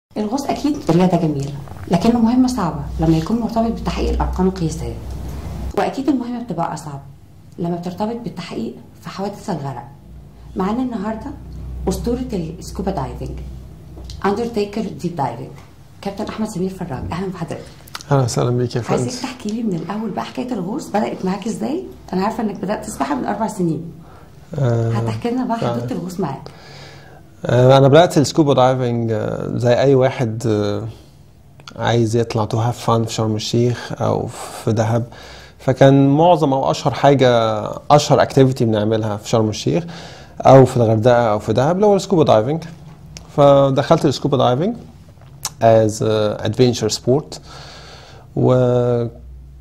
الغوص اكيد رياضه جميله لكنه مهمه صعبه لما يكون مرتبط بتحقيق الارقام القياسيه واكيد المهمه بتبقى اصعب لما بترتبط بالتحقيق في حوادث الغرق معانا النهارده اسطوره السكوبا دايفنج اندرتيكر ديب دايفنج كابتن احمد سمير فراج اهلا بحضرتك اهلا وسهلا بيك يا فندم عايزك تحكي لي من الاول بقى حكايه الغوص بدات معاك ازاي انا عارفه انك بدات تسبحها من اربع سنين آه، هتحكي لنا بقى فعلا. حدوته الغوص معاك آه، انا بدات السكوبا دايفنج آه، زي اي واحد آه، عايز يطلع تو هاف فان في شرم الشيخ او في دهب فكان معظم او اشهر حاجه اشهر اكتيفيتي بنعملها في شرم الشيخ او في الغردقه او في دهب اللي هو السكوبا دايفنج فدخلت السكوبا دايفنج از ادفنتشر سبورت وعجبتني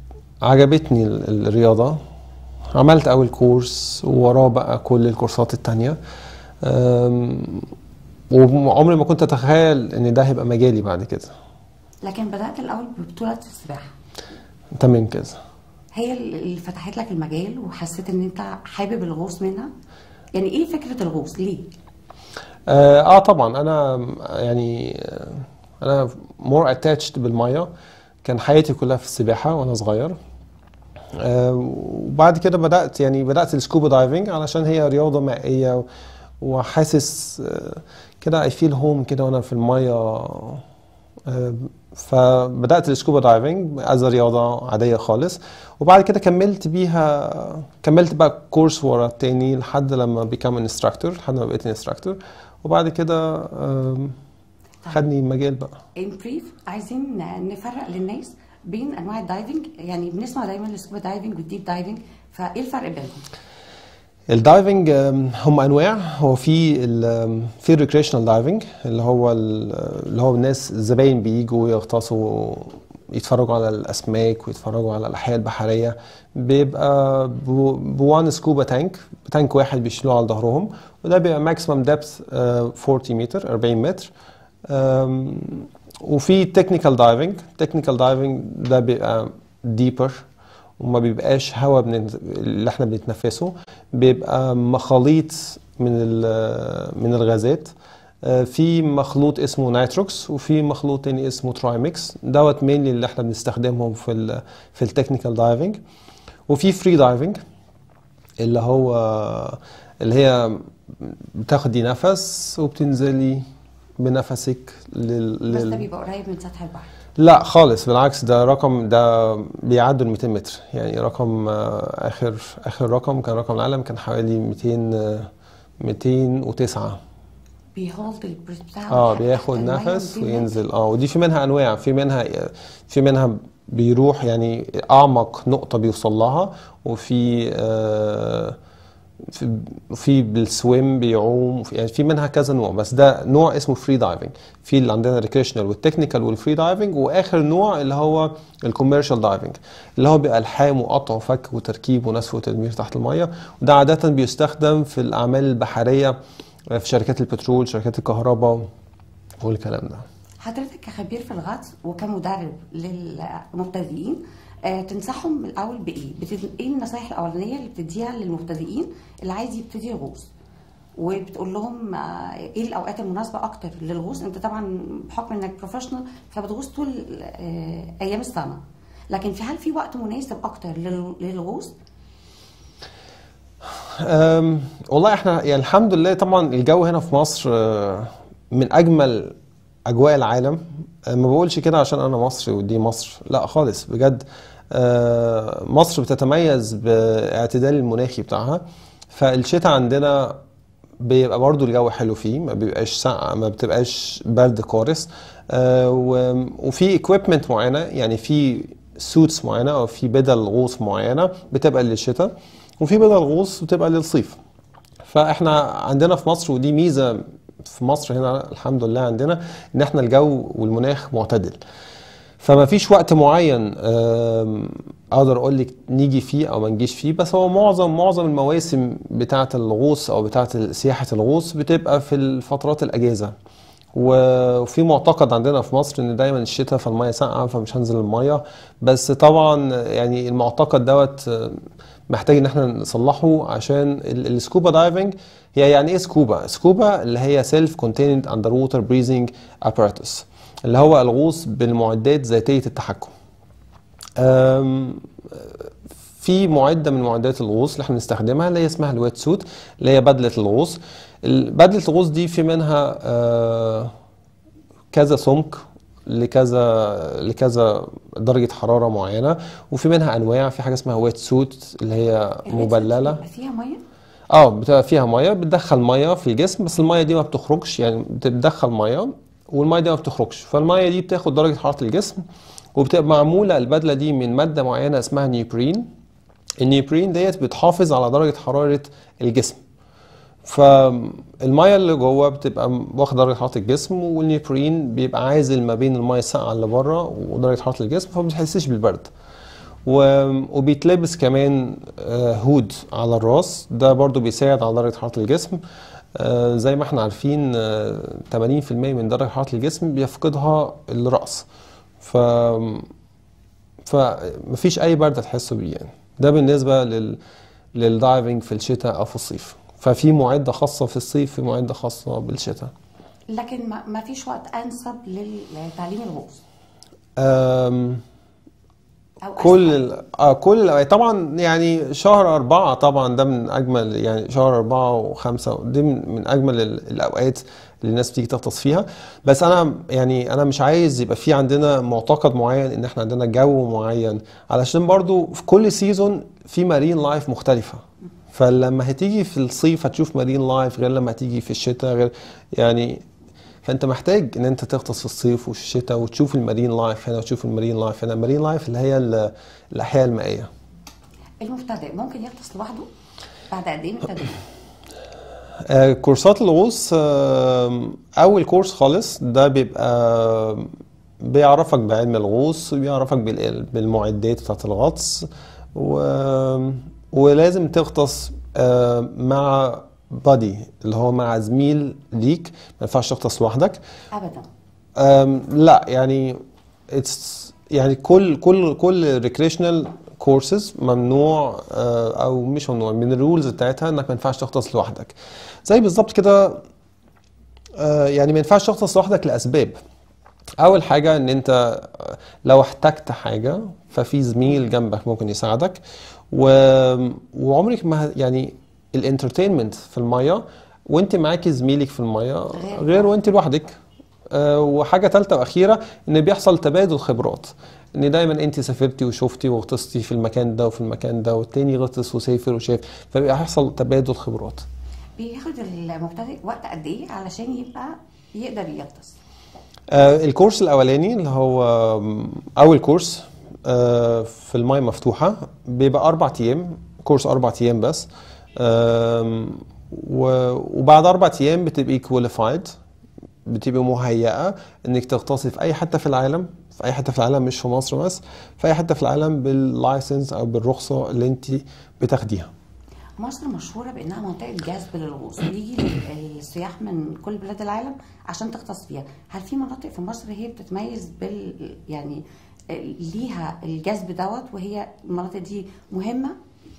ال- الرياضه عملت اول كورس ووراه بقى كل الكورسات التانية أم، وعمري ما كنت اتخيل ان ده هيبقى مجالي بعد كده لكن بدات الاول ببطوله السباحه تمام كده هي اللي فتحت لك المجال وحسيت ان انت حابب الغوص منها يعني ايه فكره الغوص ليه اه آه، طبعا انا يعني آه، انا مور اتاتشد بالميه كان حياتي كلها في السباحه وانا صغير آه، وبعد كده بدات يعني بدات السكوبا دايفنج علشان هي رياضه مائيه وحاسس آه، كده اي فيل هوم كده وانا في الميه آه، فبدات السكوبا دايفنج از رياضه عاديه خالص وبعد كده كملت بيها كملت بقى كورس ورا التاني لحد لما بيكام انستراكتور لحد ما بقيت انستراكتور وبعد كده آم، خدني المجال بقى ان بريف عايزين نفرق للناس بين انواع الدايفنج يعني بنسمع دايما السكوبا دايفنج والديب دايفنج فايه الفرق بينهم الدايفنج آم، هم انواع هو في ال- آم، في الريكريشنال دايفنج اللي هو ال- اللي هو الناس الزباين بيجوا يغطسوا يتفرجوا على الاسماك ويتفرجوا على الاحياء البحريه بيبقى بو- بوان سكوبا تانك تانك واحد بيشيلوه على ظهرهم وده بيبقى ماكسيمم ديبث 40 متر 40 متر آم، وفي تكنيكال دايفنج تكنيكال دايفنج ده بيبقى ديبر وما بيبقاش هواء بن... اللي احنا بنتنفسه بيبقى مخاليط من ال- من الغازات آه، في مخلوط اسمه نيتروكس وفي مخلوط تاني اسمه ترايمكس دوت مينلي اللي احنا بنستخدمهم في ال في التكنيكال دايفنج وفي فري دايفنج اللي هو اللي هي بتاخدي نفس وبتنزلي بنفسك لل... بس ده لل... بيبقى قريب من سطح البحر لا خالص بالعكس ده رقم ده بيعدوا ال 200 متر يعني رقم آه، اخر اخر رقم كان رقم العالم كان حوالي 200 آه، 209 بيهولد البريث بتاعه اه تحت بياخد المية نفس 200 متر. وينزل اه ودي في منها انواع في منها في منها بيروح يعني اعمق نقطه بيوصل لها وفي آه في في بالسويم بيعوم في- يعني في منها كذا نوع بس ده نوع اسمه فري دايفنج في اللي عندنا ريكريشنال والتكنيكال والفري دايفنج واخر نوع اللي هو الكوميرشال دايفنج اللي هو بيبقى الحام وقطع وفك وتركيب ونسف وتدمير تحت الميه وده عاده بيستخدم في الاعمال البحريه في شركات البترول شركات الكهرباء والكلام ده حضرتك كخبير في الغطس وكمدرب للمبتدئين آه تنصحهم الاول بايه؟ بتد... ايه النصايح الاولانيه اللي بتديها للمبتدئين اللي عايز يبتدي يغوص؟ وبتقول لهم آه ايه الاوقات المناسبه اكتر للغوص؟ انت طبعا بحكم انك بروفيشنال فبتغوص طول آه ايام السنه. لكن في هل في وقت مناسب اكتر لل- للغوص؟ أم، والله احنا يعني الحمد لله طبعا الجو هنا في مصر آه، من اجمل اجواء العالم آه، ما بقولش كده عشان انا مصري ودي مصر لا خالص بجد آه، مصر بتتميز باعتدال المناخي بتاعها فالشتاء عندنا بيبقى برضو الجو حلو فيه ما بيبقاش ساقع ما بتبقاش برد قارس آه، و- وفي اكويبمنت معينه يعني في سوتس معينه او في بدل غوص معينه بتبقى للشتاء وفي بدل غوص بتبقى للصيف فاحنا عندنا في مصر ودي ميزه في مصر هنا الحمد لله عندنا ان احنا الجو والمناخ معتدل فما فيش وقت معين آم، اقدر اقول لك نيجي فيه او ما نجيش فيه بس هو معظم معظم المواسم بتاعه الغوص او بتاعه سياحه الغوص بتبقى في الفترات الاجازه و- وفي معتقد عندنا في مصر ان دايما الشتاء فالميه ساقعه فمش هنزل الميه بس طبعا يعني المعتقد دوت آه، محتاج ان احنا نصلحه عشان ال- السكوبا دايفنج هي يعني ايه سكوبا سكوبا اللي هي سيلف كونتيند اندر ووتر بريزنج اباراتس اللي هو الغوص بالمعدات ذاتيه التحكم أم، في معده من معدات الغوص اللي احنا بنستخدمها اللي هي اسمها الويت سوت اللي هي بدله الغوص ال- بدله الغوص دي في منها آه، كذا سمك لكذا لكذا درجه حراره معينه وفي منها انواع في حاجه اسمها ويت سوت اللي هي مبلله بيبقى فيها ميه اه بتبقى فيها ميه بتدخل ميه في الجسم بس الميه دي ما بتخرجش يعني بتدخل ميه والميه دي ما بتخرجش فالميه دي بتاخد درجه حراره الجسم وبتبقى معموله البدله دي من ماده معينه اسمها نيوبرين النيوبرين ديت بتحافظ على درجه حراره الجسم فالميه اللي جوه بتبقى واخده درجه حراره الجسم والنيوبرين بيبقى عازل ما بين الميه الساقعه اللي بره ودرجه حراره الجسم فما بتحسش بالبرد و- وبيتلبس كمان آه، هود على الراس ده برضو بيساعد على درجة حرارة الجسم آه، زي ما احنا عارفين آه، 80% من درجة حرارة الجسم بيفقدها الرأس ف فمفيش أي برد هتحسوا بيه يعني ده بالنسبة لل للدايفنج في الشتاء أو في الصيف ففي معدة خاصة في الصيف في معدة خاصة بالشتاء لكن ما, ما فيش وقت انسب لتعليم الغوص أم او كل أسهل. ال... آه كل الأوقات طبعا يعني شهر أربعة طبعا ده من أجمل يعني شهر أربعة وخمسة دي من, من أجمل ال- الأوقات اللي الناس بتيجي تغطس فيها بس أنا يعني أنا مش عايز يبقى في عندنا معتقد معين إن إحنا عندنا جو معين علشان برضو في كل سيزون في مارين لايف مختلفة فلما هتيجي في الصيف هتشوف مارين لايف غير لما هتيجي في الشتاء غير يعني فانت محتاج ان انت تغطس في الصيف وفي الشتاء وتشوف المارين لايف هنا وتشوف المارين لايف هنا المارين لايف اللي هي ال- الاحياء المائيه المبتدئ ممكن يغطس لوحده بعد قد ايه من التدريب آه، كورسات الغوص آه، اول كورس خالص ده بيبقى بيعرفك بعلم الغوص وبيعرفك بال- بالمعدات بتاعت الغطس و... ولازم تغطس آه، مع بادي اللي هو مع زميل ليك ما ينفعش تغطس لوحدك ابدا أم لا يعني it's يعني كل كل كل ريكريشنال كورسز ممنوع آه، او مش ممنوع من الرولز بتاعتها انك ما ينفعش تغطس لوحدك زي بالظبط كده آه، يعني ما ينفعش تغطس لوحدك لاسباب اول حاجه ان انت لو احتجت حاجه ففي زميل جنبك ممكن يساعدك و... وعمرك ما يعني الانترتينمنت في الميه وانت معاكي زميلك في الميه غير- غير وانت لوحدك آه، وحاجه ثالثه واخيره ان بيحصل تبادل خبرات ان دايما انت سافرتي وشفتي وغطستي في المكان ده وفي المكان ده والتاني غطس وسافر وشاف فبيحصل تبادل خبرات بياخد المبتدئ وقت قد ايه علشان يبقى يقدر يغطس آه، الكورس الاولاني اللي هو آم، اول كورس آه، في المايه مفتوحه بيبقى اربع ايام كورس اربع ايام بس آم، و- وبعد اربع ايام بتبقي كواليفايد بتبقي مهيئه انك تغطسي في اي حته في العالم في اي حته في العالم مش في مصر بس في اي حته في العالم باللايسنس او بالرخصه اللي انت بتاخديها مصر مشهوره بانها منطقه جذب للغوص بيجي السياح من كل بلاد العالم عشان تغطس فيها هل في مناطق في مصر هي بتتميز بال يعني ليها الجذب دوت وهي المناطق دي مهمه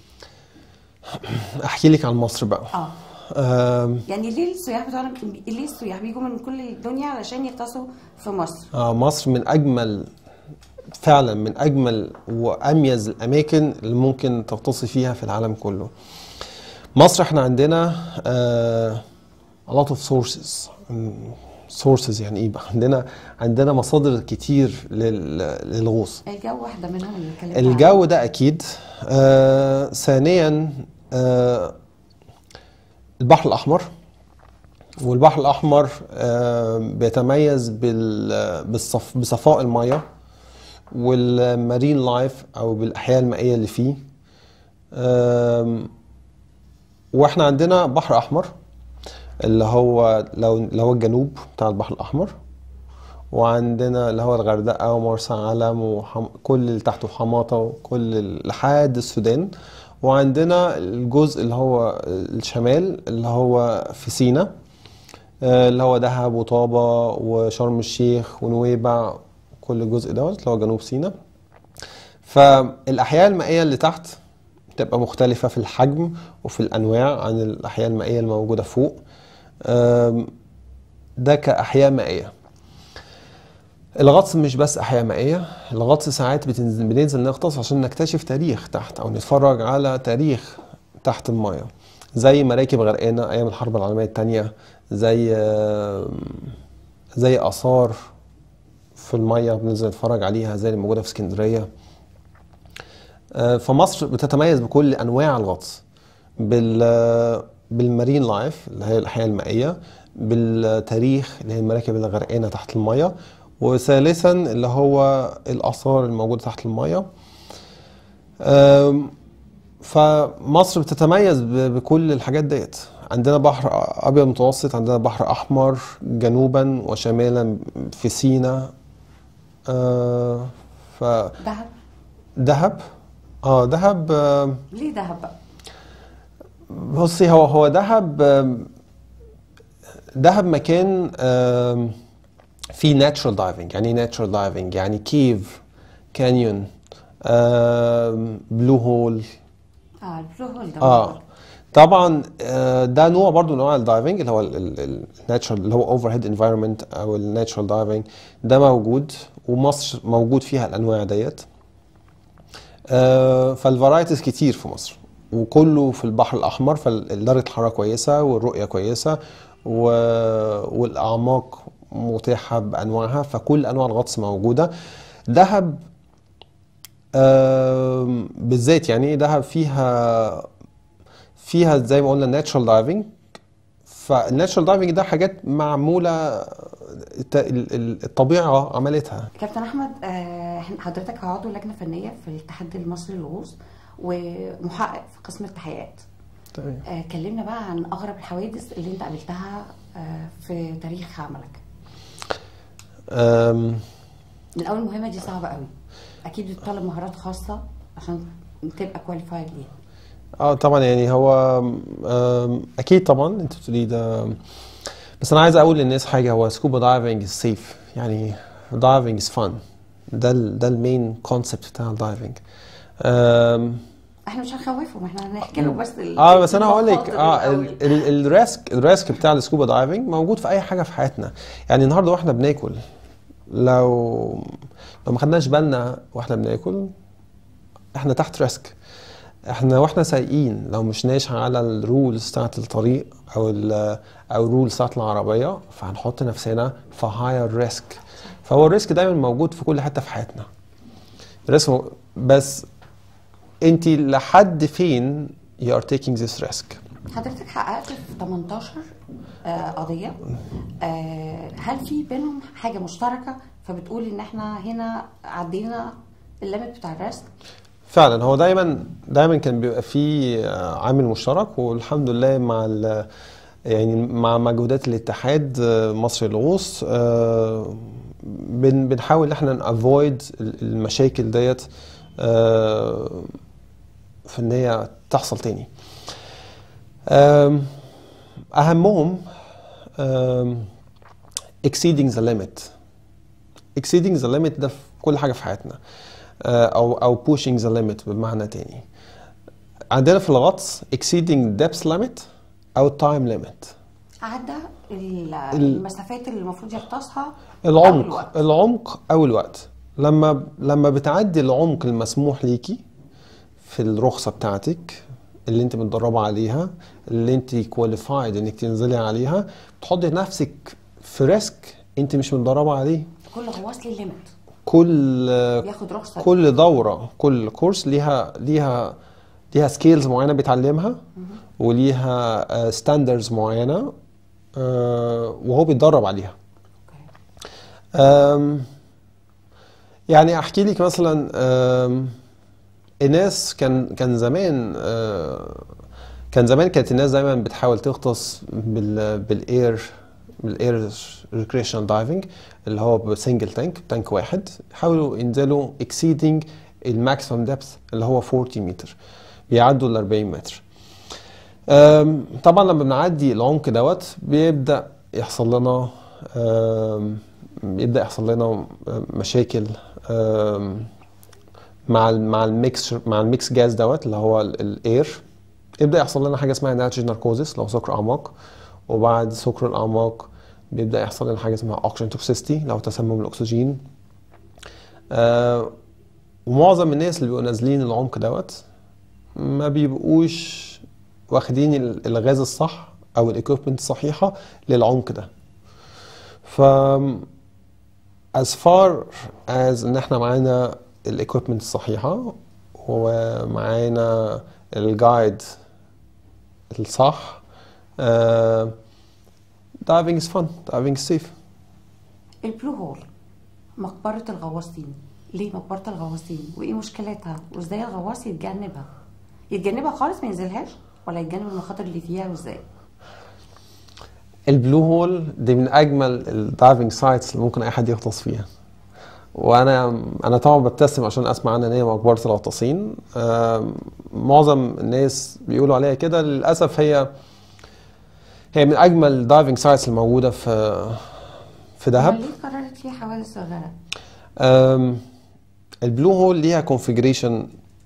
احكي لك عن مصر بقى اه آم، يعني ليه السياح بتوعنا ليه السياح بيجوا من كل الدنيا علشان يغطسوا في مصر آه، مصر من اجمل فعلا من اجمل واميز الاماكن اللي ممكن تغطسي فيها في العالم كله مصر احنا عندنا آه a lot of sources م، sources يعني ايه بقى عندنا عندنا مصادر كتير لل- للغوص الجو واحده منهم اللي اتكلمنا الجو ده اكيد آه ثانيا آه البحر الاحمر والبحر الاحمر آه بيتميز بال- بالصف بصفاء الميه والمارين لايف او بالاحياء المائيه اللي فيه آم، واحنا عندنا بحر احمر اللي هو لو اللي هو الجنوب بتاع البحر الاحمر وعندنا اللي هو الغردقه ومرسى علم وكل اللي تحته حماطه وكل ال- لحد السودان وعندنا الجزء اللي هو الشمال اللي هو في سينا آه، اللي هو دهب وطابة وشرم الشيخ ونويبع كل الجزء دوت اللي هو جنوب سيناء فالأحياء المائية اللي تحت بتبقى مختلفة في الحجم وفي الأنواع عن الأحياء المائية الموجودة فوق آم، ده كأحياء مائية الغطس مش بس أحياء مائية الغطس ساعات بتنزل بننزل نغطس عشان نكتشف تاريخ تحت أو نتفرج على تاريخ تحت المايه زي مراكب غرقانة أيام الحرب العالمية التانية زي آم، زي آثار في المية بننزل نتفرج عليها زي اللي موجودة في اسكندرية آه، فمصر بتتميز بكل أنواع الغطس بال بالمارين لايف اللي هي الأحياء المائية بالتاريخ اللي هي المراكب اللي غرقانة تحت المية وثالثا اللي هو الآثار الموجودة تحت المية آم، فمصر بتتميز ب- بكل الحاجات ديت عندنا بحر ابيض متوسط عندنا بحر احمر جنوبا وشمالا في سيناء آه دهب فدهب اه دهب آه ليه دهب بقى؟ بصي هو هو دهب آم، دهب مكان آم، فيه ناتشرال دايفنج يعني ناتشرال دايفنج يعني كيف كانيون بلو هول اه البلو هول ده اه موجود. طبعا آه، ده نوع برضو من انواع الدايفنج اللي هو الناتشرال اللي هو اوفر هيد انفايرمنت او الناتشرال دايفنج ده موجود ومصر موجود فيها الانواع ديت آه، فالفرايتيز كتير في مصر وكله في البحر الاحمر فدرجه الحراره كويسه والرؤيه كويسه و... والاعماق متاحه بانواعها فكل انواع الغطس موجوده دهب آم، بالذات يعني دهب فيها فيها زي ما قلنا ناتشرال دايفنج فالناتشرال دايفنج ده حاجات معموله الت- ال- ال- الطبيعه عملتها كابتن احمد آه، إحنا- حضرتك عضو لجنه فنيه في الاتحاد المصري للغوص ومحقق في قسم التحقيقات تمام آه، كلمنا بقى عن اغرب الحوادث اللي انت قابلتها آه، في تاريخ عملك أم، الاول المهمه دي صعبه قوي اكيد بتطلب مهارات خاصه عشان تبقى كواليفايد ليها اه طبعا يعني هو أم، اكيد طبعا انت بتقولي ده بس انا عايز اقول للناس حاجه هو سكوبا دايفنج سيف يعني دايفنج از فن ده ال ده المين كونسبت بتاع الدايفنج أم، احنا مش هنخوفهم احنا هنحكي له بس ال- اه بس انا هقول لك المخاطر اه الأول. ال- ال- الريسك الريسك بتاع السكوبا دايفنج موجود في اي حاجه في حياتنا يعني النهارده واحنا بناكل لو لو ما خدناش بالنا واحنا بناكل احنا تحت ريسك احنا واحنا سايقين لو مشناش على الرولز بتاعت الطريق او ال او الرولز بتاعت العربيه فهنحط نفسنا في هاير ريسك فهو الريسك دايما موجود في كل حته في حياتنا الريسك مو- بس انت لحد فين you are taking this risk حضرتك حققت في 18 آه، قضيه آه، هل في بينهم حاجه مشتركه فبتقول ان احنا هنا عدينا الليمت بتاع الريسك فعلا هو دايما دايما كان بيبقى في آه، عامل مشترك والحمد لله مع ال يعني مع مجهودات الاتحاد آه، مصر للغوص آه، بن بنحاول ان احنا نافويد المشاكل ديت آه، في ان هي تحصل تاني آم، اهمهم آم، exceeding the limit exceeding the limit ده في كل حاجه في حياتنا آه، او او pushing the limit بمعنى تاني عندنا في الغطس exceeding depth limit او time limit عدى ال- المسافات اللي المفروض يغطسها أو العمق الوقت. العمق او الوقت لما لما بتعدي العمق المسموح ليكي في الرخصه بتاعتك اللي انت متدربه عليها اللي انت كواليفايد انك تنزلي عليها بتحطي نفسك في ريسك انت مش متدربه عليه كل غواص ليه ليميت كل بياخد رخصه كل دوره كل كورس ليها ليها ليها سكيلز معينه بيتعلمها وليها ستاندردز معينه آه، وهو بيتدرب عليها أوكي. أم، يعني احكي لك مثلا أم، الناس كان كان زمان أه، كان زمان كانت الناس دايما بتحاول تغطس بال بالاير بالاير ريكريشنال دايفنج اللي هو بسنجل تانك تانك واحد يحاولوا ينزلوا اكسيدنج الماكسيمم ديبث اللي هو 40 متر بيعدوا ال 40 متر أم، طبعا لما بنعدي العمق دوت بيبدا يحصل لنا آم، يبدا يحصل لنا مشاكل آم، مع ال مع الميكس مع الميكس جاز دوت اللي هو الاير يبدا يحصل لنا حاجه اسمها ناتج ناركوزيس لو سكر اعماق وبعد سكر الاعماق بيبدا يحصل لنا حاجه اسمها اوكسجين توكسيستي لو تسمم الاكسجين آه ومعظم الناس اللي بيبقوا نازلين العمق دوت ما بيبقوش واخدين ال- الغاز الصح او الايكويبمنت الصحيحه للعمق ده ف as far as ان احنا معانا الايكويبمنت الصحيحه ومعانا الجايد الصح آه diving is fun diving is safe البلو هول مقبرة الغواصين ليه مقبرة الغواصين وايه مشكلتها وازاي الغواص يتجنبها يتجنبها خالص ما ينزلهاش ولا يتجنب المخاطر اللي فيها وازاي البلو هول دي من اجمل الدايفنج سايتس اللي ممكن اي حد يغطس فيها وانا انا طبعا ببتسم عشان اسمع عنها ان هي مقبره الغطاسين آم، معظم الناس بيقولوا عليها كده للاسف هي هي من اجمل الدايفنج سايتس الموجوده في في دهب أمال ليه قررت فيها حوادث الغرق أم، البلو هول ليها كونفيجريشن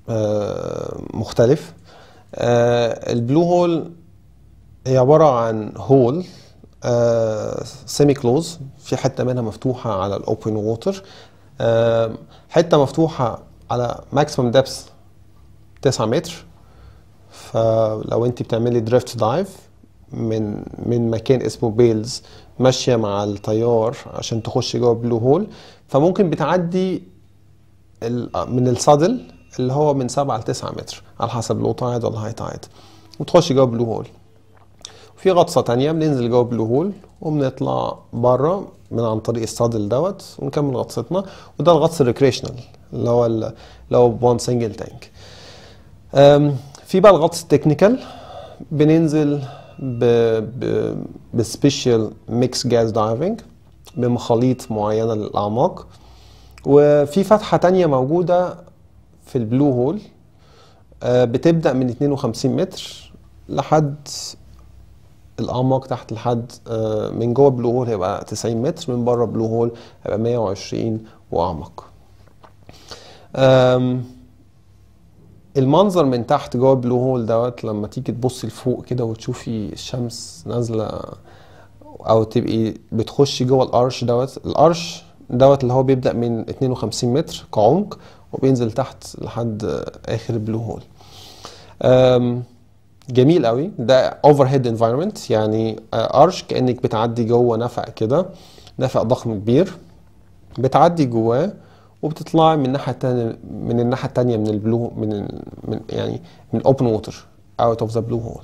مختلف أه، البلو هول هي عبارة عن هول سيمي كلوز في حتة منها مفتوحة على الاوبن ووتر حتة مفتوحة على ماكسيمم ديبس 9 متر فلو انت بتعملي دريفت دايف من من مكان اسمه بيلز ماشيه مع التيار عشان تخش جوه بلو هول فممكن بتعدي ال- من الصدل اللي هو من 7 ل 9 متر على حسب لو تايد ولا هاي تايد وتخش جوه بلو هول في غطسه تانية بننزل جوه بلو هول وبنطلع بره من عن طريق الصدل دوت ونكمل غطستنا وده الغطس الريكريشنال اللي هو ال- اللي هو بوان سنجل تانك أم، في بقى الغطس التكنيكال بننزل ب ب بسبيشال ميكس جاز دايفنج بمخاليط معينة للأعماق وفي فتحة تانية موجودة في البلو هول آه، بتبدأ من 52 متر لحد الأعماق تحت لحد آه، من جوه بلو هول هيبقى 90 متر من بره بلو هول هيبقى 120 وأعمق آم، المنظر من تحت جوه بلو هول دوت لما تيجي تبصي لفوق كده وتشوفي الشمس نازله او تبقي بتخشي جوه الارش دوت الارش دوت اللي هو بيبدا من 52 متر كعمق وبينزل تحت لحد اخر البلو هول أم، جميل قوي ده اوفر هيد انفايرمنت يعني ارش كانك بتعدي جوه نفق كده نفق ضخم كبير بتعدي جواه وبتطلعي من الناحيه التانية من الناحيه التانية من البلو من ال- من يعني من الاوبن ووتر اوت اوف ذا بلو هول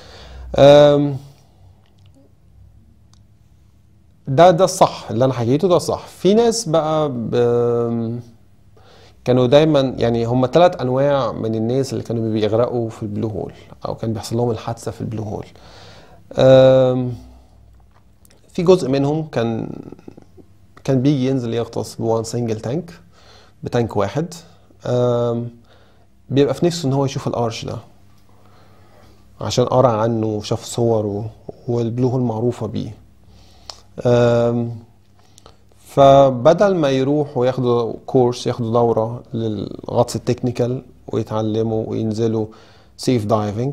ده ده الصح اللي انا حكيته ده الصح في ناس بقى ب... كانوا دايما يعني هم ثلاث انواع من الناس اللي كانوا بيغرقوا في البلو هول او كان بيحصل لهم الحادثه في البلو هول أم، في جزء منهم كان كان بيجي ينزل يغطس بوان سنجل تانك بتانك واحد أم، بيبقى في نفسه ان هو يشوف الارش ده عشان قرا عنه وشاف صوره والبلو هول معروفه بيه أم، فبدل ما يروحوا ياخدوا كورس ياخدوا دورة للغطس التكنيكال ويتعلموا وينزلوا سيف دايفنج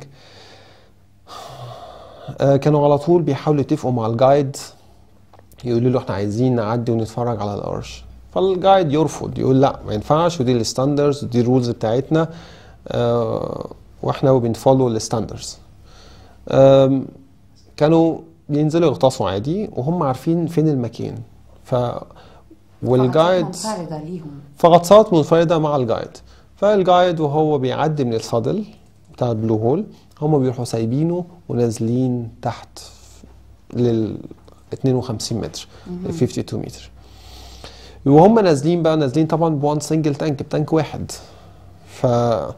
كانوا على طول بيحاولوا يتفقوا مع الجايد يقولوا له احنا عايزين نعدي ونتفرج على القرش فالجايد يرفض يقول لا ما ينفعش ودي الستاندرز ودي الرولز بتاعتنا آه، واحنا بنفولو الستاندرز آم، كانوا بينزلوا يغطسوا عادي وهم عارفين فين المكان ف والجايد غطسات منفردة ليهم فغطسات منفردة مع الجايد فالجايد وهو بيعدي من الصدل بتاع البلو هول هم بيروحوا سايبينه ونازلين تحت لل 52 متر ل 52 متر وهم نازلين بقى نازلين طبعا بوان سنجل تانك بتانك واحد ف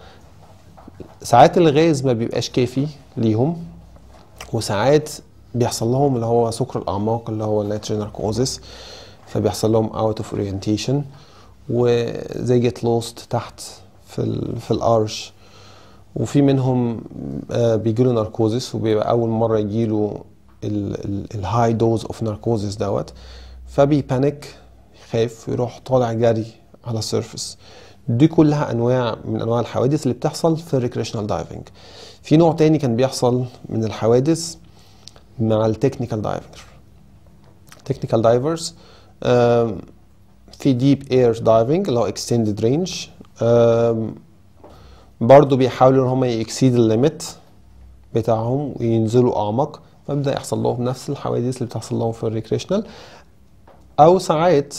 ساعات الغاز ما بيبقاش كافي ليهم وساعات بيحصل لهم اللي هو سكر الاعماق اللي هو النيترين ناركوزيس فبيحصل لهم اوت اوف اورينتيشن وزي جيت لوست تحت في ال في الارش وفي منهم آه، بيجيله ناركوزيس وبيبقى اول مره يجيله الهاي دوز اوف ناركوزيس دوت فبيبانيك خايف يروح طالع جري على السيرفس دي كلها انواع من انواع الحوادث اللي بتحصل في الريكريشنال دايفنج في نوع تاني كان بيحصل من الحوادث مع التكنيكال دايفنج تكنيكال دايفرز في ديب اير دايفنج اللي هو اكستندد رينج برضو بيحاولوا ان هم يكسيد الليميت بتاعهم وينزلوا اعمق فبدا يحصل لهم نفس الحوادث اللي بتحصل لهم في الريكريشنال او ساعات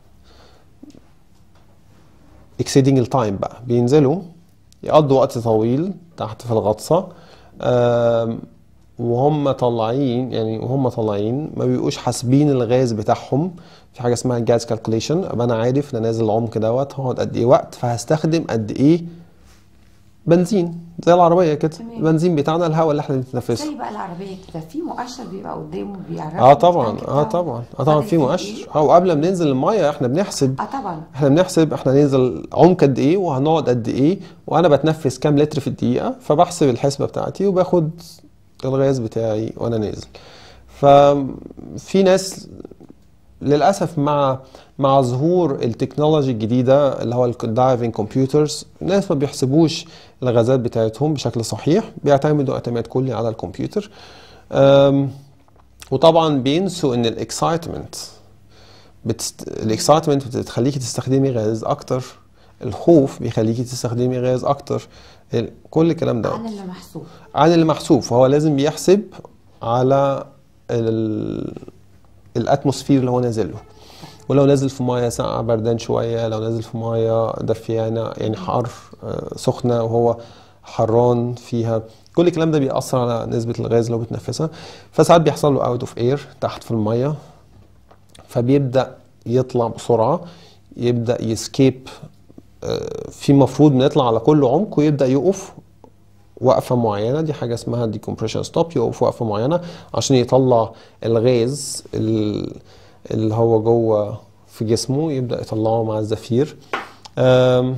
اكسيدنج التايم بقى بينزلوا يقضوا وقت طويل تحت في الغطسه آم، وهم طالعين يعني وهم طالعين ما بيبقوش حاسبين الغاز بتاعهم في حاجه اسمها جاز كالكوليشن ابقى انا عارف ان أنا نازل العمق دوت هقعد قد ايه وقت فهستخدم قد ايه بنزين زي العربيه كده تمام. البنزين بتاعنا الهواء اللي احنا بنتنفسه زي بقى العربيه كده في مؤشر بيبقى قدامه بيعرف اه طبعا اه طبعا اه طبعا في مؤشر اه وقبل ما ننزل الميه احنا بنحسب اه طبعا احنا بنحسب احنا ننزل عمق قد ايه وهنقعد قد ايه وانا بتنفس كام لتر في الدقيقه فبحسب الحسبه بتاعتي وباخد الغاز بتاعي وانا نازل ففي ناس للاسف مع مع ظهور التكنولوجي الجديده اللي هو الدايفنج كمبيوترز الناس ما بيحسبوش الغازات بتاعتهم بشكل صحيح بيعتمدوا اعتماد كلي على الكمبيوتر أم، وطبعا بينسوا ان الاكسايتمنت بتست... الاكسايتمنت بتخليكي تستخدمي غاز اكتر الخوف بيخليكي تستخدمي غاز اكتر ال- كل الكلام ده عن اللي محسوب عن اللي محسوب فهو لازم بيحسب على ال... الاتموسفير اللي هو نازل له ولو نازل في ميه ساقعه بردان شويه لو نازل في ميه دفيانه يعني حر آه، سخنه وهو حران فيها كل الكلام ده بيأثر على نسبة الغاز اللي هو بيتنفسها فساعات بيحصل له اوت اوف اير تحت في الميه فبيبدأ يطلع بسرعة يبدأ يسكيب آه، في مفروض بنطلع على كل عمق ويبدأ يقف وقفة معينة دي حاجة اسمها decompression stop يقف وقفة معينة عشان يطلع الغاز ال- اللي هو جوه في جسمه يبدأ يطلعه مع الزفير آم،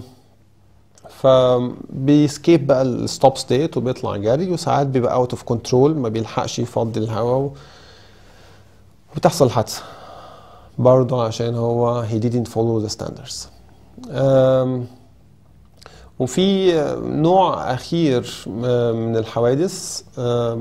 فبيسكيب بقى الستوب ستيت وبيطلع جري وساعات بيبقى اوت اوف كنترول ما بيلحقش يفضي الهواء و- وبتحصل حادثة برضه عشان هو he didn't follow the standards آم، وفي نوع أخير من الحوادث آم،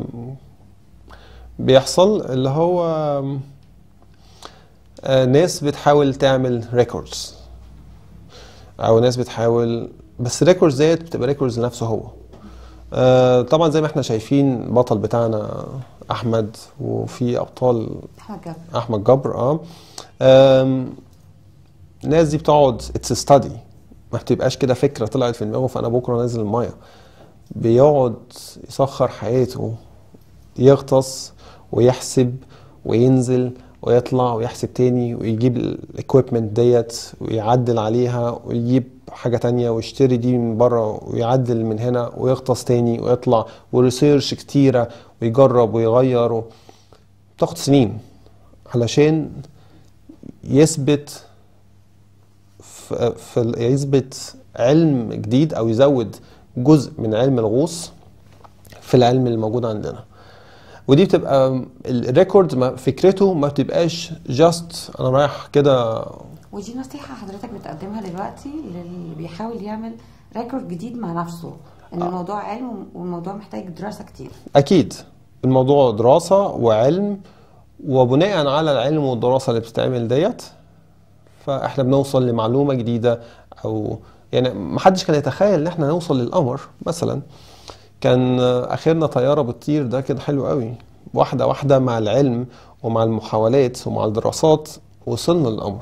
بيحصل اللي هو آم، آه، ناس بتحاول تعمل ريكوردز او ناس بتحاول بس ريكوردز ديت بتبقى ريكوردز لنفسه هو آه، طبعا زي ما احنا شايفين البطل بتاعنا احمد وفي ابطال احمد جابر احمد جبر اه آم، الناس دي بتقعد اتس ستادي ما بتبقاش كده فكره طلعت في دماغه فانا بكره نازل الميه بيقعد يسخر حياته يغطس ويحسب وينزل ويطلع ويحسب تاني ويجيب الاكويبمنت ديت ويعدل عليها ويجيب حاجة تانية ويشتري دي من بره ويعدل من هنا ويغطس تاني ويطلع وريسيرش كتيرة ويجرب ويغير و... بتاخد سنين علشان يثبت في في يثبت علم جديد او يزود جزء من علم الغوص في العلم اللي موجود عندنا ودي بتبقى الريكورد ما- فكرته ما بتبقاش جاست انا رايح كده ودي نصيحة حضرتك بتقدمها دلوقتي للي بيحاول يعمل ريكورد جديد مع نفسه ان الموضوع علم والموضوع محتاج دراسة كتير اكيد الموضوع دراسة وعلم وبناء على العلم والدراسة اللي بتتعمل ديت فاحنا بنوصل لمعلومة جديدة او يعني محدش كان يتخيل ان احنا نوصل للقمر مثلا كان اخرنا طيارة بتطير ده كده حلو قوي واحدة واحدة مع العلم ومع المحاولات ومع الدراسات وصلنا للقمر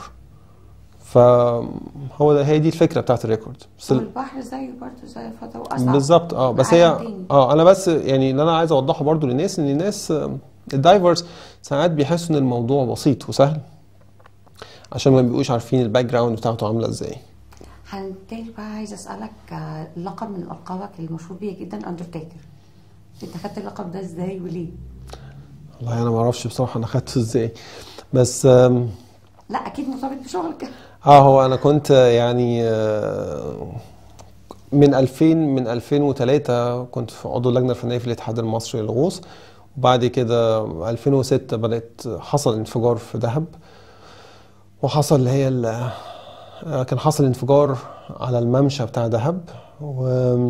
فهو ده هي دي الفكرة بتاعت الريكورد بس ال- والبحر زيه برضه زي الفضاء واصعب بالظبط اه بس هي عالم تاني. اه انا بس يعني اللي انا عايز اوضحه برضو للناس ان الناس آه، الدايفرز ساعات بيحسوا ان الموضوع بسيط وسهل عشان ما بيبقوش عارفين الباك جراوند بتاعته عامله ازاي هنتقل بقى عايز اسالك آه، لقب من القابك المشهور بيه جدا اندرتيكر انت خدت اللقب ده ازاي وليه؟ والله انا ما اعرفش بصراحه انا خدته ازاي بس آم، لا اكيد مرتبط بشغلك اه هو انا كنت آه، يعني آه، من 2000 من 2003 كنت في عضو اللجنه الفنيه في الاتحاد المصري للغوص وبعد كده 2006 بدأت حصل انفجار في دهب وحصل اللي هي ال- آه، كان حصل انفجار على الممشى بتاع دهب و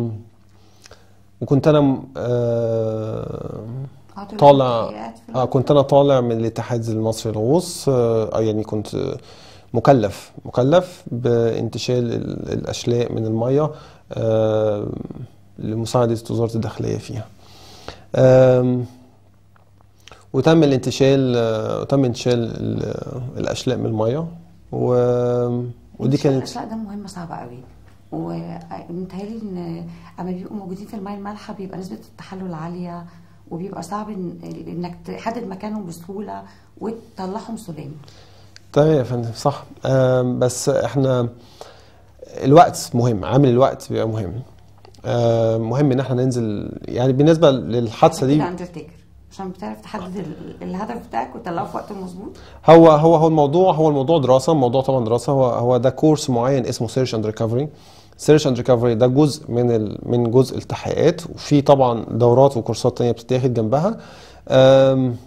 وكنت انا آه، عطوا طالع التحقيقات في اه الوقت كنت انا طالع من الاتحاد المصري للغوص آه يعني كنت مكلف مكلف بانتشال ال- الاشلاء من الميه آه لمساعده وزاره الداخليه فيها آم، وتم الانتشال آه، وتم انتشال ال- الاشلاء من الميه و ودي كانت الاشلاء ده مهمه صعبه قوي ومتهيألي ان اما بيبقوا موجودين في الماء المالحه بيبقى نسبه التحلل عاليه وبيبقى صعب إن- انك تحدد مكانهم بسهوله وتطلعهم سلام تمام يا فندم صح آم، بس احنا الوقت مهم عامل الوقت بيبقى مهم آم، مهم ان احنا ننزل يعني بالنسبه للحادثه دي اندرتيكر عشان بتعرف تحدد ال- الهدف بتاعك وتطلعه في وقت مظبوط هو هو هو الموضوع هو الموضوع دراسه الموضوع طبعا دراسه هو هو ده كورس معين اسمه سيرش اند ريكفري سيرش اند ريكفري ده جزء من ال من جزء التحقيقات وفي طبعا دورات وكورسات تانية بتتاخد جنبها آم،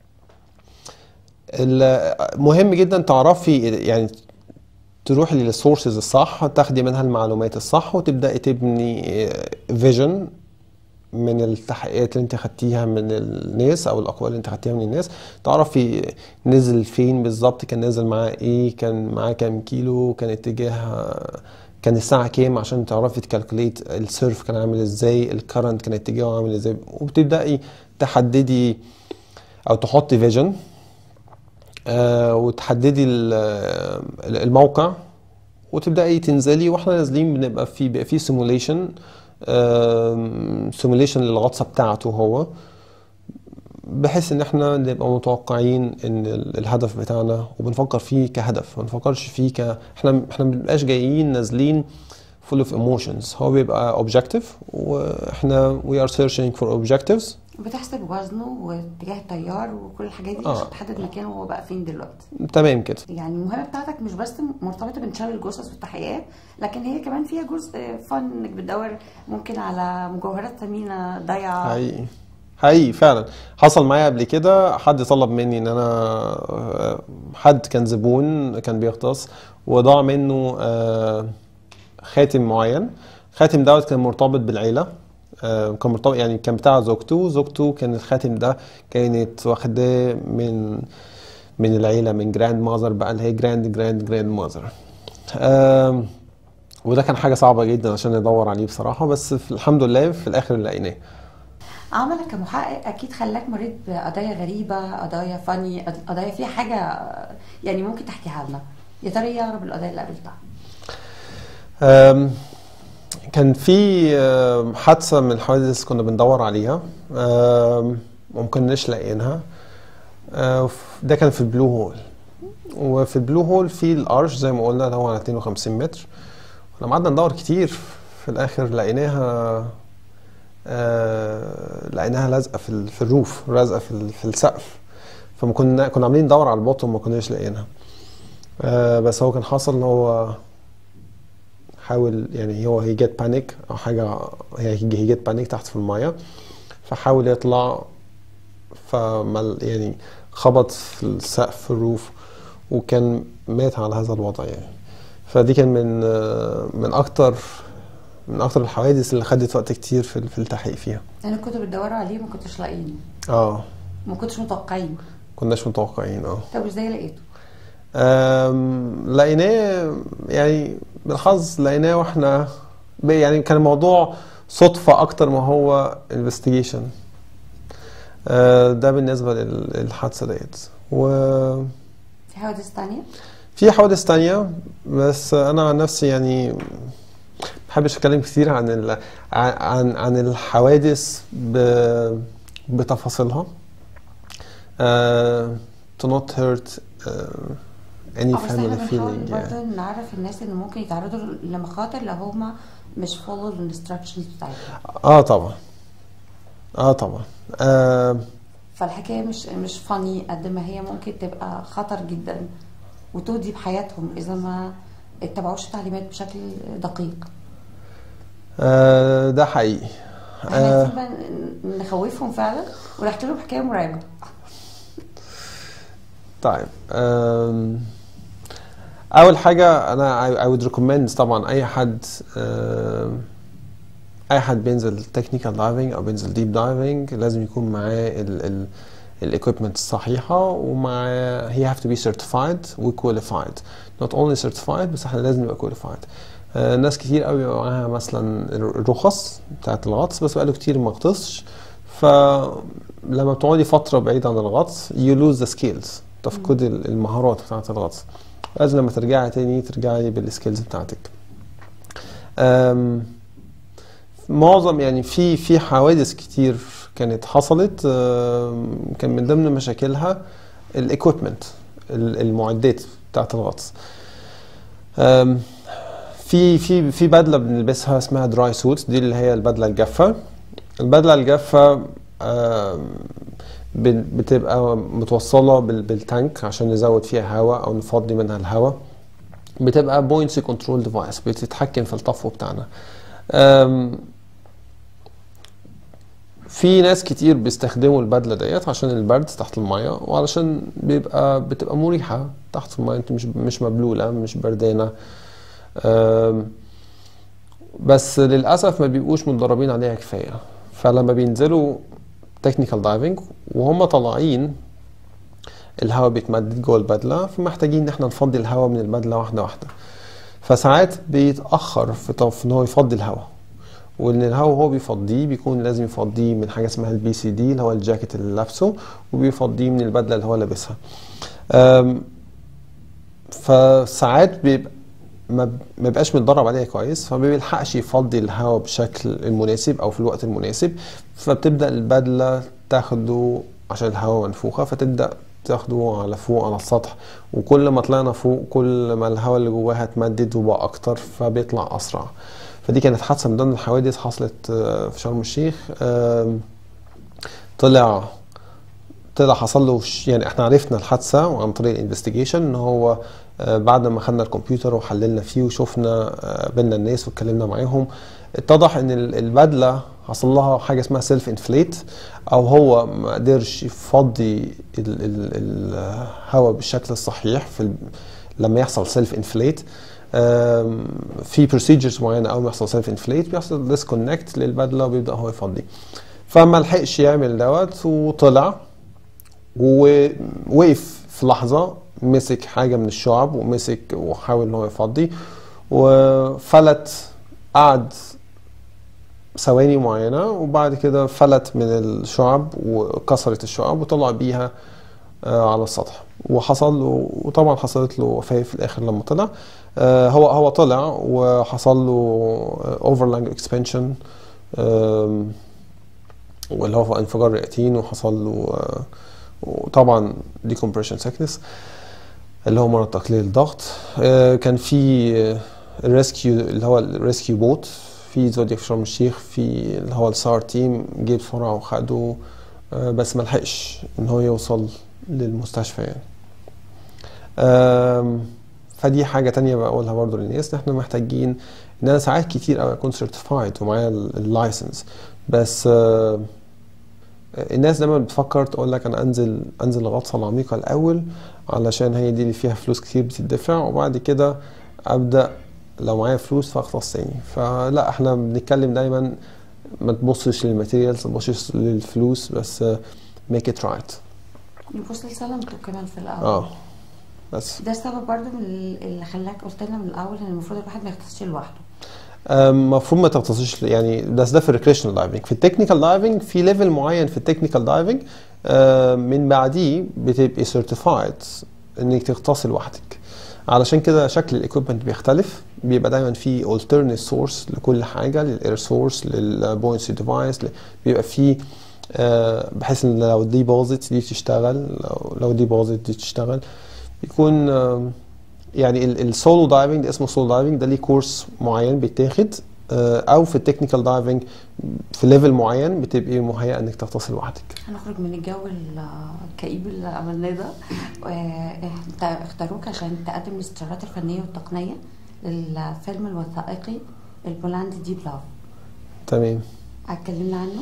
ال- مهم جدا تعرفي يعني تروحي للسورسز الصح تاخدي منها المعلومات الصح وتبداي تبني فيجن من التحقيقات اللي انت خدتيها من الناس او الاقوال اللي انت خدتيها من الناس تعرفي نزل فين بالظبط كان نازل معاه ايه كان معاه كام كيلو كان اتجاه كان الساعة كام عشان تعرفي تكالكوليت السيرف كان عامل ازاي الكرنت كان اتجاهه عامل ازاي وبتبدأي تحددي او تحطي فيجن آه، وتحددي ال- ال- الموقع وتبداي تنزلي واحنا نازلين بنبقى في بيبقى في سيموليشن سيموليشن للغطسه بتاعته هو بحيث ان احنا نبقى متوقعين ان ال- الهدف بتاعنا وبنفكر فيه كهدف ما بنفكرش فيه ك احنا احنا ما بنبقاش جايين نازلين full of emotions هو بيبقى objective واحنا we are searching for objectives بتحسب وزنه واتجاه التيار وكل الحاجات دي آه. عشان تحدد مكانه هو بقى فين دلوقتي تمام كده يعني المهمه بتاعتك مش بس مرتبطه بانشال الجثث والتحقيقات لكن هي كمان فيها جزء فن انك بتدور ممكن على مجوهرات ثمينه ضايعه حقيقي حقيقي فعلا حصل معايا قبل كده حد طلب مني ان انا حد كان زبون كان بيغطس وضاع منه آه، خاتم معين خاتم دوت كان مرتبط بالعيله آه، كان مرتبط يعني كان بتاع زوجته زوجته كان الخاتم ده كانت واخداه من من العيله من جراند ماذر بقى اللي هي جراند جراند جراند ماذر وده كان حاجه صعبه جدا عشان ندور عليه بصراحه بس في الحمد لله في الاخر لقيناه عملك كمحقق اكيد خلاك مريت بقضايا غريبه قضايا فاني قضايا فيها حاجه يعني ممكن تحكيها لنا يا ترى ايه اغرب القضايا اللي قابلتها أم، كان في أم، حادثة من الحوادث كنا بندور عليها أم، وما كناش لاقيينها أه، وف- ده كان في البلو هول وفي البلو هول في الارش زي ما قلنا اللي هو على 52 متر لما قعدنا ندور كتير في الاخر لقيناها أه، لقيناها لازقه في ال- في الروف لازقه في ال- في السقف فما كنا كنا عاملين ندور على البطن وما كناش لاقيينها أه، بس هو كان حصل ان هو حاول يعني هو هي جت بانيك او حاجه هي هي جت بانيك تحت في المايه فحاول يطلع فمل يعني خبط في السقف في الروف وكان مات على هذا الوضع يعني فدي كان من آه، من اكتر من اكتر الحوادث اللي خدت وقت كتير في في التحقيق فيها انا كنت بتدوروا عليه ما كنتش لاقيينه اه ما كنتش متوقعين كناش متوقعين اه طب ازاي لقيته أم، لقيناه يعني بالحظ لقيناه واحنا ب- يعني كان الموضوع صدفة أكتر ما هو انفستيجيشن ده بالنسبة لل- للحادثة ديت وفي في حوادث تانية حوادث تانية بس أنا عن نفسي يعني محبش أتكلم كتير عن ال... عن عن الحوادث ب... بتفاصيلها uh, to not hurt uh, any اه بس احنا family بنحاول feeling yeah. برضه نعرف الناس ان ممكن يتعرضوا لمخاطر لو هما مش فولو الانستراكشنز بتاعتهم اه طبعا اه طبعا آه فالحكايه مش مش فاني قد ما هي ممكن تبقى خطر جدا وتودي بحياتهم اذا ما اتبعوش التعليمات بشكل دقيق آه ده حقيقي احنا آه. عايزين بقى ن- نخوفهم فعلا ونحكي لهم حكايه مرعبه طيب أم، اول حاجه انا I, I would recommend طبعا اي حد أم، اي حد بينزل تكنيكال دايفنج او بينزل ديب دايفنج لازم يكون معاه ال ال الايكويبمنت الصحيحه ومعاه he have to be certified و qualified not only certified بس احنا لازم نبقى qualified آه، ناس كتير قوي بيبقى معاها مثلا الرخص بتاعت الغطس بس بقاله كتير ما غطسش فلما بتقعدي فترة بعيد عن الغطس you lose the skills تفقد ال- المهارات بتاعت الغطس لازم لما ترجعي تاني ترجعي بالسكيلز بتاعتك أم، معظم يعني في في حوادث كتير كانت حصلت أم، كان من ضمن مشاكلها الايكويبمنت المعدات بتاعت الغطس أم، في في في بدله بنلبسها اسمها دراي سوت دي اللي هي البدله الجافه البدله الجافه آم، بن- بتبقى متوصله بال- بالتانك عشان نزود فيها هواء او نفضي منها الهواء بتبقى بوينتسي كنترول ديفايس بتتحكم في الطفو بتاعنا آم، في ناس كتير بيستخدموا البدله ديت عشان البرد تحت الميه وعلشان بيبقى بتبقى مريحه تحت الميه انت مش مش مبلوله مش بردانه آم، بس للاسف ما بيبقوش متدربين عليها كفايه فلما بينزلوا تكنيكال دايفنج وهم طالعين الهواء بيتمدد جوه البدله فمحتاجين ان احنا نفضي الهواء من البدله واحده واحده فساعات بيتاخر في طف ان هو يفضي الهواء وان الهواء هو بيفضيه بيكون لازم يفضيه من حاجه اسمها البي سي دي اللي هو الجاكيت اللي لابسه وبيفضيه من البدله اللي هو لابسها أم، فساعات بيبقى ما ب- ما بيبقاش متدرب عليها كويس فما بيلحقش يفضي الهواء بشكل المناسب او في الوقت المناسب فبتبدا البدله تاخده عشان الهواء منفوخه فتبدا تاخده على فوق على السطح وكل ما طلعنا فوق كل ما الهواء اللي جواها اتمدد وبقى اكتر فبيطلع اسرع فدي كانت حادثه من ضمن الحوادث حصلت آه، في شرم الشيخ آم، طلع طلع حصل له ش- يعني احنا عرفنا الحادثه وعن طريق الانفستيجيشن ان هو آه، بعد ما خدنا الكمبيوتر وحللنا فيه وشفنا آه، قابلنا الناس واتكلمنا معاهم اتضح ان ال- البدله حصل لها حاجه اسمها سيلف انفليت او هو ما قدرش يفضي ال- ال- الهواء بالشكل الصحيح في ال- لما يحصل سيلف انفليت في بروسيجرز معينه اول ما يحصل سيلف انفليت بيحصل ديسكونكت للبدله وبيبدا هو يفضي فما لحقش يعمل دوت وطلع ووقف في لحظة مسك حاجة من الشعب ومسك وحاول ان هو يفضي وفلت قعد ثواني معينة وبعد كده فلت من الشعب وكسرت الشعب وطلع بيها آه، على السطح وحصل له وطبعا حصلت له وفاة في الآخر لما طلع آه، هو هو طلع وحصل له اوفرلانج اكسبانشن واللي هو انفجار رئتين وحصل له آه، وطبعا decompression sickness اللي هو مرض تقليل الضغط آه، كان في الريسكيو اللي هو الريسكيو بوت في زودياك في شرم الشيخ في اللي هو السار تيم جه بسرعه وخده آه، بس ما لحقش ان هو يوصل للمستشفى يعني آم، فدي حاجة تانية بقولها برضو للناس ان احنا محتاجين ان انا ساعات كتير قوي اكون سيرتيفايد ومعايا اللايسنس بس آه، الناس دايما بتفكر تقول لك انا انزل انزل الغطسه العميقه الاول علشان هي دي اللي فيها فلوس كتير بتدفع وبعد كده ابدا لو معايا فلوس فاغطس تاني فلا احنا بنتكلم دايما ما تبصش للماتيريالز ما تبصش للفلوس بس ميك ات رايت نبص لسلامته كمان في الاول اه بس ده السبب برضو من اللي خلاك قلت لنا من الاول ان المفروض الواحد ما يغطسش لوحده المفروض ما تغطسش يعني ده ده في الريكريشنال دايفنج في التكنيكال دايفنج في ليفل معين في التكنيكال دايفنج من بعديه بتبقي سيرتيفايد انك تغطسي لوحدك علشان كده شكل الايكويبمنت بيختلف بيبقى دايما في alternate سورس لكل حاجه للاير سورس للبوينسي ديفايس بيبقى في آه، بحيث ان لو دي باظت دي تشتغل لو, لو دي باظت دي تشتغل بيكون آم، يعني السولو دايفنج ده اسمه سولو دايفنج ده ليه كورس معين بيتاخد آه، او في التكنيكال دايفنج في ليفل معين بتبقي مهيئه انك تغطسي لوحدك هنخرج من الجو الكئيب اللي عملناه ده آه، انت اختاروك عشان تقدم الاستشارات الفنيه والتقنيه للفيلم الوثائقي البولند ديب لاف تمام اتكلمنا عنه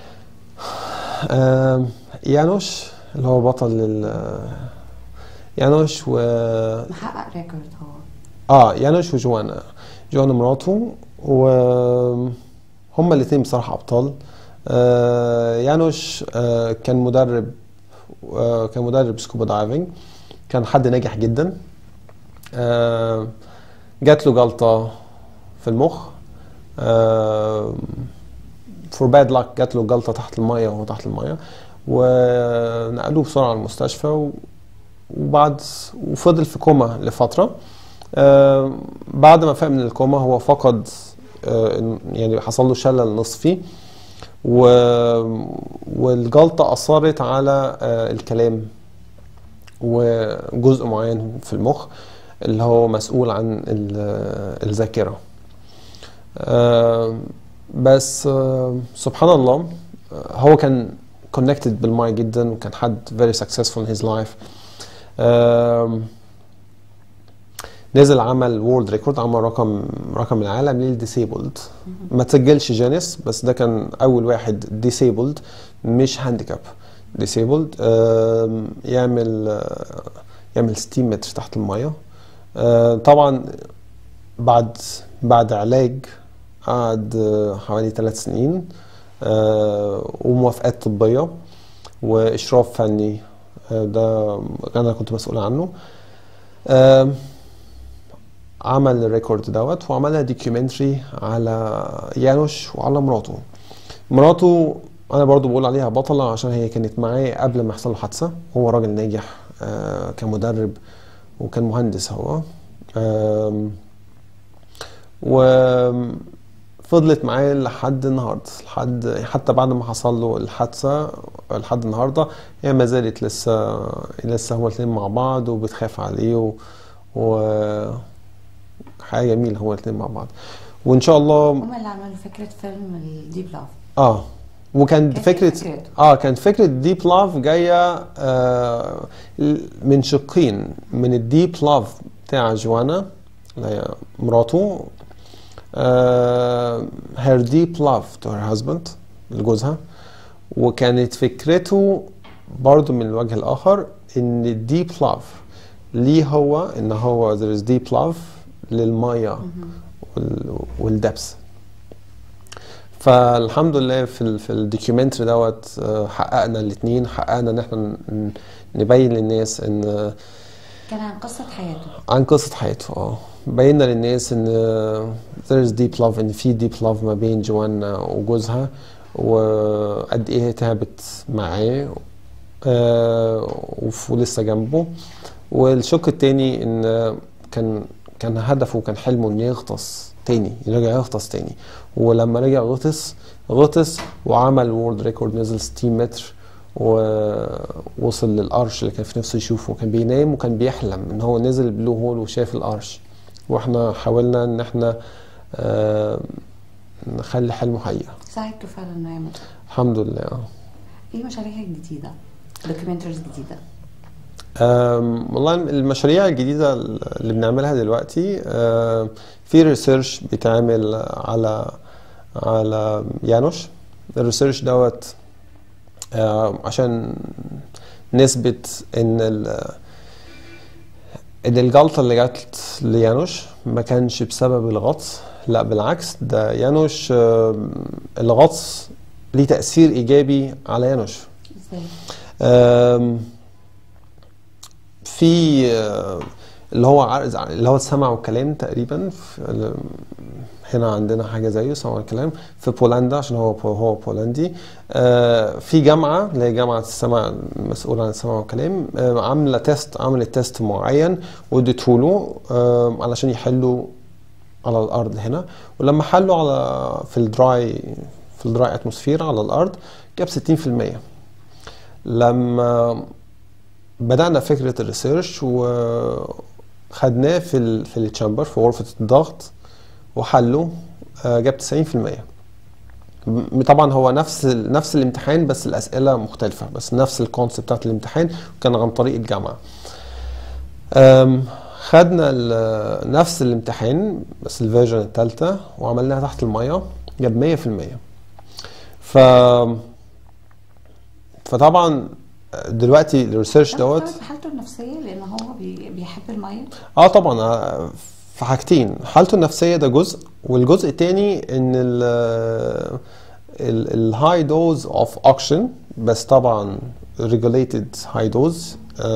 آم، يانوش اللي هو بطل ال يانوش و محقق ريكورد هو اه يانوش وجوانا جوانا مراته وهم الاثنين بصراحة أبطال آه يانوش آه كان مدرب آه كان مدرب سكوبا دايفنج كان حد ناجح جدا آه جات له جلطة في المخ آه فور باد لاك جات له جلطة تحت المية وهو تحت المية ونقلوه بسرعة المستشفى و- وبعد وفضل في كوما لفترة آه، بعد ما فاق من الكوما هو فقد آه، إن- يعني حصل له شلل نصفي و... والجلطة أثرت على آه، الكلام وجزء معين في المخ اللي هو مسؤول عن ال- الذاكرة آه، بس آه، سبحان الله آه، هو كان connected بالماء جدا وكان حد very successful in his life آم، نزل عمل وورلد ريكورد عمل رقم رقم العالم للديسيبلد ما تسجلش جانيس بس ده كان اول واحد ديسيبلد مش هانديكاب ديسيبلد يعمل آه، يعمل 60 متر تحت الميه آه، طبعا بعد بعد علاج قعد آه، حوالي ثلاث سنين آه، وموافقات طبيه واشراف فني آه، ده انا كنت مسؤول عنه آم، عمل الريكورد دوت وعملها دوكيومنتري على يانوش وعلى مراته مراته انا برضو بقول عليها بطلة عشان هي كانت معاه قبل ما يحصل له حادثة هو راجل ناجح آه، كمدرب وكان مهندس هو آم، وفضلت معاه لحد النهارده لحد حتى بعد ما حصل له الحادثة لحد النهارده هي ما زالت لسه لسه هما الاتنين مع بعض وبتخاف عليه و, و... حاجة جميلة هما الاتنين مع بعض وإن شاء الله هما اللي عملوا فكره فيلم الديب لاف اه وكان كانت فكرة فكرته. اه كانت فكرة ديب لاف جاية آه من شقين من الديب لاف بتاع جوانا اللي هي مراته آه her deep love to her husband لجوزها وكانت فكرته برضو من الوجه الآخر إن الديب لاف ليه هو إن هو there is deep love للمية وال- والدبس فالحمد لله في ال في الدوكيومنتري دوت آه، حققنا الاثنين حققنا ان احنا ن- نبين للناس ان آه، كان عن قصه حياته عن قصة حياته اه بينا للناس ان آه، there is deep love ان في deep love ما بين جوانا وجوزها وقد ايه هي تعبت معاه آه، وف- ولسه جنبه والشق التاني ان آه، كان كان هدفه وكان حلمه انه يغطس تاني يرجع يغطس تاني ولما رجع غطس غطس وعمل وورد ريكورد نزل 60 متر ووصل للقرش اللي كان في نفسه يشوفه كان بينام وكان بيحلم ان هو نزل البلو هول وشاف القرش واحنا حاولنا ان احنا آه، نخلي حلمه حقيقة ساعدته فعلا انه يعمل ده. الحمد لله آه. ايه مشاريع الجديده دوكيومنتريز جديده أم، والله المشاريع الجديدة اللي بنعملها دلوقتي أم، في ريسيرش بيتعمل على على يانوش الريسيرش دوت أم، عشان نثبت ان ال- ان الجلطة اللي جات ليانوش ما كانش بسبب الغطس لا بالعكس ده يانوش أم، الغطس ليه تأثير إيجابي على يانوش ازاي أم، في آه، اللي هو عارف- اللي هو السمع والكلام تقريبا في ال- هنا عندنا حاجه زيه سمع والكلام في بولندا عشان هو هو بولندي آه، في جامعه اللي هي جامعه السمع المسؤوله عن السمع والكلام آه، عامله تيست عملت تيست معين واديته له آه، علشان يحلوا على الارض هنا ولما حلوا على في الدراي في الدراي اتموسفير على الارض جاب 60% لما بدأنا فكرة الريسيرش وخدناه في ال في التشامبر في غرفة الضغط وحله آه، جاب 90% م- طبعا هو نفس ال- نفس الامتحان بس الأسئلة مختلفة بس نفس الكونسيبت بتاعت الامتحان كان عن طريق الجامعة أم، خدنا ال- نفس الامتحان بس الفيرجن الثالثة وعملناها تحت المية جاب 100% ف فطبعا دلوقتي الريسيرش ده دوت مرتبط بحالته النفسيه لان هو بي- بيحب الميه اه طبعا آه، في حاجتين حالته النفسيه ده جزء والجزء التاني ان ال الهاي دوز اوف اوكسجين بس طبعا ريجوليتد هاي دوز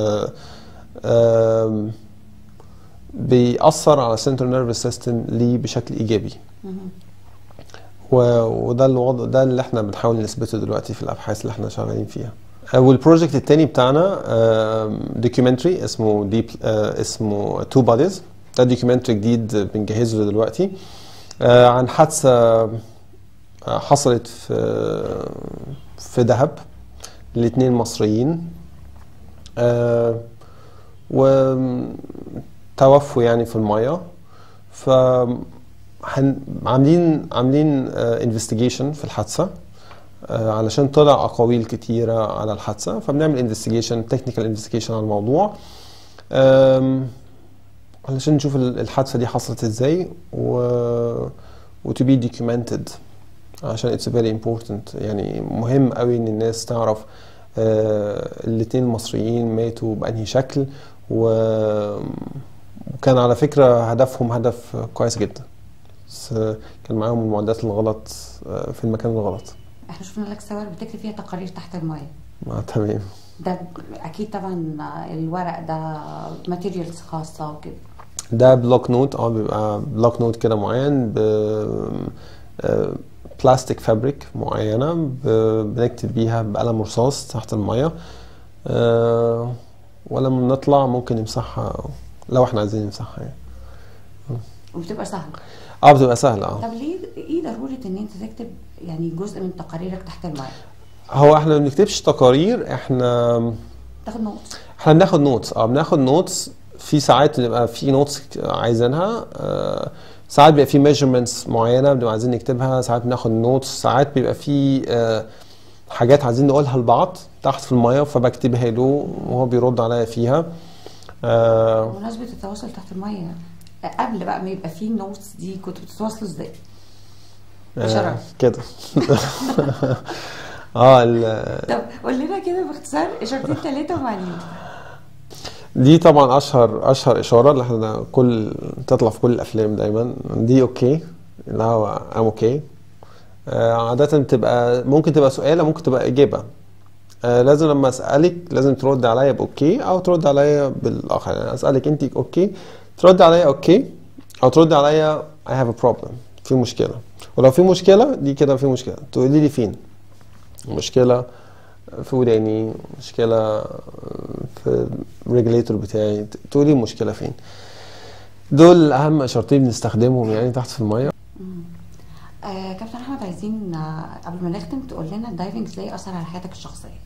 بيأثر على السنترال نيرفس سيستم ليه بشكل ايجابي و- وده الوضع ده اللي احنا بنحاول نثبته دلوقتي في الابحاث اللي احنا شغالين فيها آه، والبروجكت التاني بتاعنا دوكيومنتري اسمه ديب اسمه تو بوديز ده دوكيومنتري جديد بنجهزه دلوقتي آه، عن حادثه آه، حصلت في في دهب الاثنين مصريين آه، وتوفوا يعني في الميه ف هن- عاملين عاملين انفستيجيشن في الحادثه آه، علشان طلع اقاويل كتيره على الحادثه فبنعمل انفستيجيشن تكنيكال انفستيجيشن على الموضوع آم، علشان نشوف ال- الحادثه دي حصلت ازاي و و to be documented عشان it's very important يعني مهم قوي ان الناس تعرف آه، الاتنين المصريين ماتوا بأنهي شكل و... وكان على فكرة هدفهم هدف كويس جدا بس آه، كان معاهم المعدات الغلط آه، في المكان الغلط احنا شفنا لك صور بتكتب فيها تقارير تحت الميه آه، تمام ده اكيد طبعا الورق ده ماتيريالز خاصه وكده ده بلوك نوت اه بيبقى بلوك نوت كده معين ب آه، بلاستيك فابريك معينة ب- بنكتب بيها بقلم رصاص تحت المية آه، ولما نطلع ممكن نمسحها لو احنا عايزين نمسحها يعني وبتبقى سهله اه بتبقى سهلة اه طب ليه ايه ضروره ان انت تكتب يعني جزء من تقاريرك تحت الميه هو احنا ما بنكتبش تقارير احنا تاخد نوتس احنا بناخد نوتس اه بناخد نوتس في ساعات بنبقى في نوتس عايزينها آه، ساعات بيبقى في ميجرمنتس معينه بنبقى عايزين نكتبها ساعات بناخد نوتس ساعات بيبقى في آه، حاجات عايزين نقولها لبعض تحت في الميه فبكتبها له وهو بيرد عليا فيها آه، بمناسبه التواصل تحت الميه قبل بقى ما يبقى فيه النوتس دي كنتوا بتتواصلوا ازاي؟ آه، إشارات. كده اه ال- طب قول لنا كده باختصار اشارتين ثلاثه وبعدين دي طبعا اشهر اشهر اشاره اللي احنا كل تطلع في كل الافلام دايما دي اوكي اللي هو ام اوكي عادة بتبقى ممكن تبقى سؤال أو ممكن تبقى إجابة آه، لازم لما أسألك لازم ترد عليا بأوكي أو ترد عليا بالآخر يعني أسألك أنت أوكي ترد عليا أوكي أو ترد عليا I have a problem في مشكلة ولو في مشكلة دي كده في مشكلة تقولي لي فين مشكلة في وداني مشكلة في الريجليتور بتاعي تقولي المشكلة فين دول أهم إشارتين بنستخدمهم يعني تحت في المية آه كابتن احمد عايزين آه قبل ما نختم تقول لنا الدايفنج ازاي اثر على حياتك الشخصيه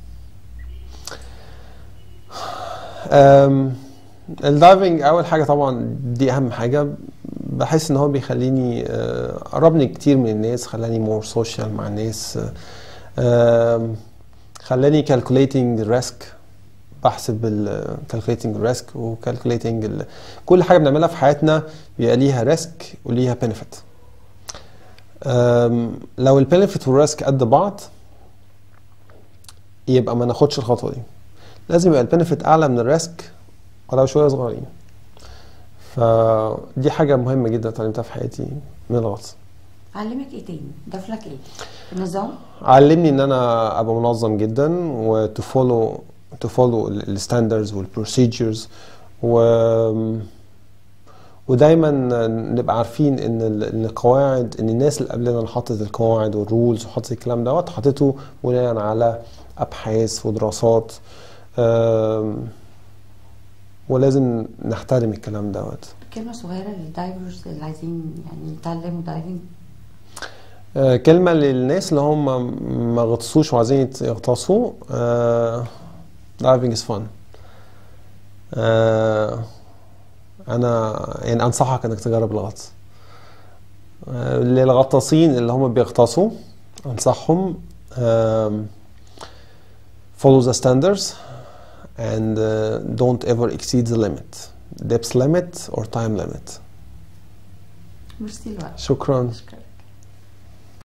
أم، الدايفنج اول حاجه طبعا دي اهم حاجه بحس ان هو بيخليني آه، قربني كتير من الناس خلاني مور سوشيال مع الناس آم، خلاني كالكوليتنج الريسك بحسب الكالكوليتنج الريسك وكالكوليتنج كل حاجه بنعملها في حياتنا بيبقى ليها ريسك وليها بنفيت لو البنفيت والريسك قد بعض يبقى ما ناخدش الخطوه دي لازم يبقى البنفيت اعلى من الريسك ولو شويه صغيرين فدي حاجه مهمه جدا اتعلمتها في حياتي من الغطس علمك ايه تاني ضاف لك ايه النظام علمني ان انا ابقى منظم جدا وتو فولو تو فولو الستاندردز والبروسيجرز و ودايما نبقى عارفين ان ال- ان القواعد ان الناس اللي قبلنا اللي حطت القواعد والرولز وحطت الكلام دوت حطته بناء على ابحاث ودراسات أم، ولازم نحترم الكلام دوت كلمه صغيره للدايفرز اللي عايزين يعني يتعلموا دايفنج آه، كلمة للناس اللي هم ما غطسوش وعايزين يت- يغطسوا دايفنج از فun انا يعني انصحك انك تجرب الغطس آه، للغطاسين اللي هم بيغطسوا انصحهم آم، follow the standards and uh, don't ever exceed the limit depth limit or time limit ميرسي الوقت شكرا شكرا